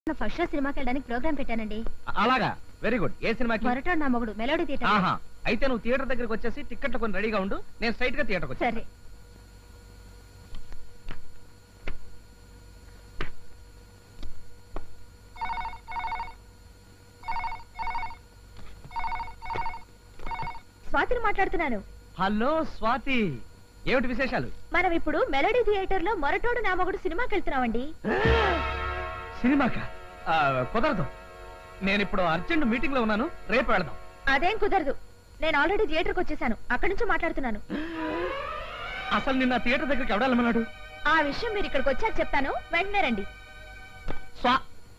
First show సినిమాకి వెళ్ళడానికి programme పెట్టానండి అలాగా వెరీ గుడ్ ఏ సినిమాకి మొరటోడు నా మొగుడు మెలోడీ థియేటర్ ఆహా అయితే నువ్వు థియేటర్ దగ్గరికి వచ్చేసి టికెట్లు కొన్ని రెడీగా ఉండు నేను స్ట్రైట్ గా థియేటర్కి వచ్చాను సరే స్వాతిని మాట్లాడుతున్నాను హలో స్వాతి ఏమిటి విశేషాలు మనం ఇప్పుడు మెలోడీ థియేటర్ లో మొరటోడు నా మొగుడు సినిమాకి వెళ్తున్నామండి సినిమాకా ఆ, కుదరదు నేను ఇప్పుడు అర్జెంట్ మీటింగ్ లో ఉన్నాను రేపు వెళదాం అదేం కుదరదు నేను ఆల్రెడీ థియేటర్కి వచ్చేసాను అక్కడి నుంచి మాట్లాడుతున్నాను అసలు నిన్న థియేటర్ దగ్గరికి ఎవడాలన్నాడు ఆ విషయం మీరు ఇక్కడికి వచ్చాక చెప్తాను వెంటనే రండి స్వా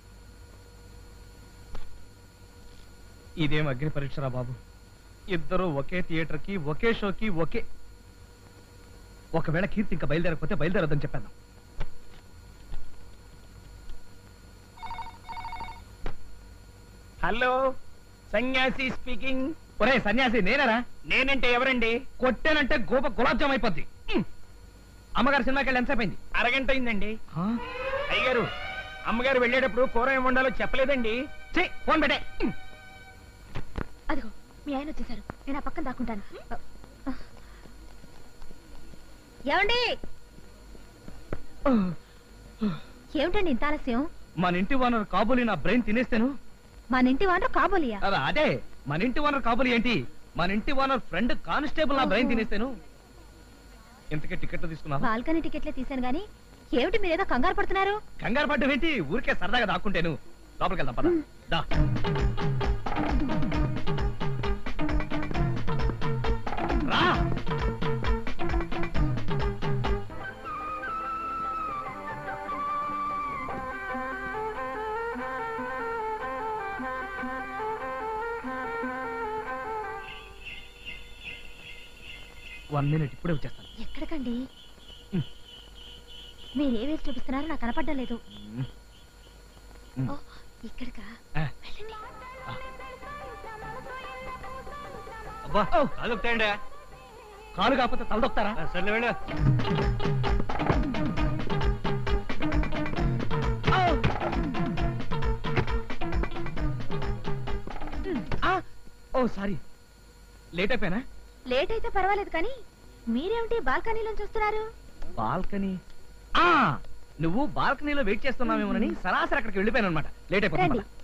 ఇదేం అగ్ని పరీక్షరా బాబు ఇద్దరు ఒకే థియేటర్ కి ఒకే షోకి ఒకే ఒకవేళ కీర్తి ఇంకా బయలుదేరకపోతే బయలుదేరొద్దని చెప్పాను హలో సన్యాసి స్పీకింగ్ ఒరే సన్యాసి నేనరా నేనంటే ఎవరండి కొట్టానంటే గోప గులాబ్ జామ్ అయిపోద్ది ఉమ్. అమ్మగారి సినిమాకి వెళ్ళి ఎంతసేపు అయింది అరగంట అయిందండి ఆ? అయ్యగారు అమ్మగారు వెళ్ళేటప్పుడు కూర ఏమి వండాలో చెప్పలేదండి ఛీ, ఫోన్ పెట్టే ఉమ్. అదిగో మీ ఆయన వచ్చేసారు నేను ఆ పక్కన దాక్కుంటాను ఏమండి ఏమిటండి ఇంత ఆలస్యం మన ఇంటి ఓనర్ కాబోలి నా బ్రెయిన్ తినేస్తాను మన ఇంటి వానరు కాబోలియా అదే, అదే మన ఇంటి ఓనర్ కాబోలి ఏంటి మన ఇంటి ఓనర్ ఫ్రెండ్ కానిస్టేబుల్ నా బ్రెయిన్ ఓహో. తినేస్తాను ఇంతకే టికెట్లు తీసుకున్నావా బాల్కనీ టికెట్లే తీశాను గానీ ఏమిటి మీరేదో కంగారు పడుతున్నారు కంగారు పడ్డం ఏంటి ఊరికే సరదాగా దాక్కుంటేను లోపలికి వెళ్దాం పద దా రా వన్ మినిట్ ఇప్పుడే వచ్చేస్తాను ఎక్కడికండి ఉమ్. మీరు ఏ వేసి చూపిస్తున్నారో నాకు కనపడడం లేదు ఉమ్. ఉమ్. ఓ ఇక్కడికా ఆ. వెళ్ళండి అబ్బా అదొకటండి కాలు కాకపోతే తలదొక్తారా సర్లే వెళ్ళు ఆ! ఓ సారీ లేట్ అయిపోయానా లేట్ అయితే పర్వాలేదు కానీ మీరేమిటి బాల్కనీలోంచి వస్తున్నారు బాల్కనీ ఆ నువ్వు బాల్కనీలో వెయిట్ చేస్తున్నావేమోనని సరాసరి అక్కడికి వెళ్ళిపోయాను అనమాట లేట్ అయిపోయింది రండి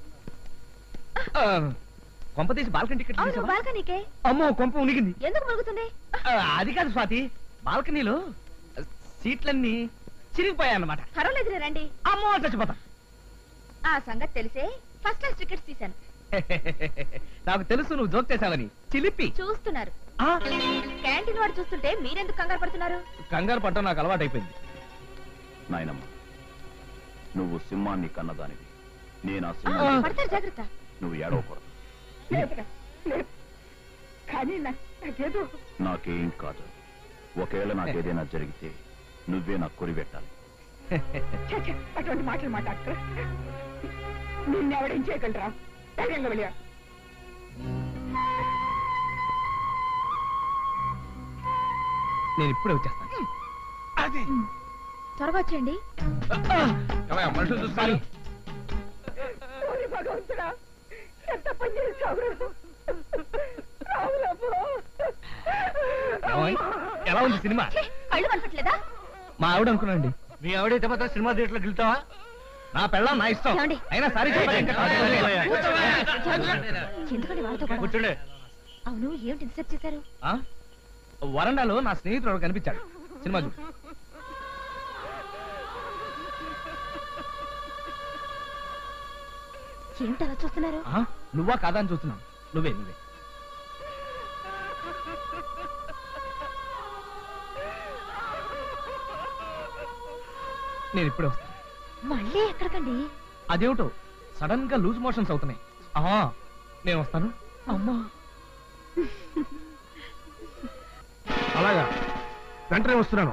కొంప తీసి బాల్కనీ టికెట్ అవును తీసావా? బాల్కనీకే అమ్మో కొంప ఉనిగింది ఎందుకు మురుగుతుంది ఆ, అది కాదు స్వాతి బాల్కనీలో సీట్లన్నీ చిరిగిపోయాయన్నమాట పర్వాలేదు రండి అమ్మో చచ్చిపోతా ఆ సంగతి తెలిసే ఫస్ట్ క్లాస్ టికెట్స్ తీశాను నాకు తెలుసు నువ్వు జోక్ చేసావని చిలిపి చూస్తున్నారు ఆ, క్యాంటీన్ వాడు చూస్తుంటే మీరెందుకు కంగారు పడుతున్నారు కంగారు పట్టడం నాకు అలవాటు అయిపోయింది నాయనమ్మ నువ్వు సింహాన్ని కన్నదానివి నేను ఆ ఆ. సింహాన్ని పడతారు జాగ్రత్త నువ్వు ఏడవకూడదు కానీ నా- నాకేదో నాకేం కాదు ఒకవేళ నాకేదైనా జరిగితే నువ్వే నాకు కొరిపెట్టాలి ఛ, ఛ, అటువంటి మాటలు మాట్లాడుతూ నిన్నెవడేం చేయగలరా ధైర్యంగా వెళ్ళా నేను ఇప్పుడే వచ్చేస్తాను అది త్వరగా వచ్చేయండి ఏమయ్య, మనుషులు చూస్తారు ఓరి భగవంతుడా ఎంత పని చేశావు రావులమ్మో. ఏమోయ్, ఎలా ఉంది సినిమా ఛీ, కళ్ళు కనపట్లేదా మా ఆవిడ అనుకున్నాండి మీ ఆవిడైతే మాత్రం సినిమా థియేటర్లోకి వెళ్తావా నా పెళ్ళం నా ఇష్టం ఏమండి? అయినా సారీ చెప్పాలి ఇంకా కాదు. ఎందుకండి వాళ్ళతో గొడవ? కూర్చోండి అవును ఏమిటి ఇన్సెప్ట్ చేశారు ఆ? వరండాలో నా స్నేహితుడు ఒకడు కనిపించాడు సినిమా చూడు ఏమిటి అలా చూస్తున్నారు ఆ? నువ్వా కాదా అని చూస్తున్నాను నువ్వే నువ్వే నేను ఇప్పుడే వస్తాను మళ్ళీ ఎక్కడికండి అదేమిటో సడన్ గా లూజ్ మోషన్స్ అవుతున్నాయి ఆహా నేను వస్తాను అమ్మా అలాగా వెంటనే వస్తున్నాను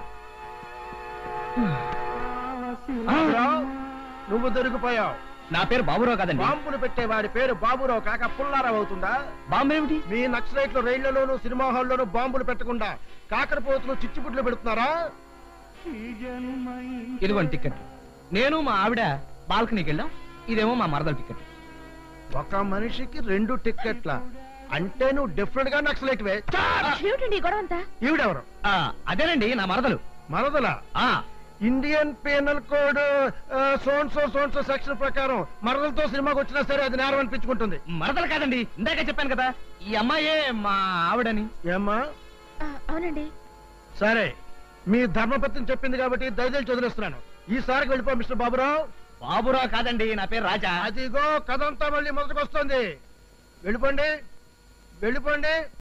నువ్వు దొరికిపోయావు నా పేరు బాబురావు కాదండి బాంబులు పెట్టేవాడి పేరు బాబురావు కాక పుల్లారావు అవుతుందా బాంబు ఏమిటి మీ నక్సలైట్లు రైళ్లలోనూ సినిమా హాల్లోనూ బాంబులు పెట్టకుండా కాకరపోతులు చిచ్చుబుడ్లు పెడుతున్నారా ఇదిగోండి టికెట్ నేను మా ఆవిడ బాల్కనీకి వెళ్ళాం ఇదేమో మా మరదల టికెట్ ఒక మనిషికి రెండు టిక్కెట్ల అంటే నువ్వు డిఫరెంట్ గా నక్సలైట్వే ఏమిటండి ఈ గొడవ అంతా ఈవిడెవరు ఆ, అదేనండి నా మరదలు మరదల ఆ Indian penal code so and so so and so section ప్రకారం మరదలతో సినిమాకి వచ్చినా సరే అది నేరం అనిపించుకుంటుంది మరదలు కాదండి ఇందాక చెప్పాను కదా ఈ అమ్మాయే మా ఆవిడని ఏమ్మా ఆ, అవునండి సరే మీ ధర్మపత్ని చెప్పింది కాబట్టి దయచేసి చదివిస్తున్నాను ఈసారికి వెళ్ళిపో మిస్టర్ బాబురావు బాబురావు కాదండి నా పేరు రాజా అదిగో కథంతా మళ్ళీ మొదటికి వస్తుంది వెళ్ళిపోండి వెళ్ళిపోండి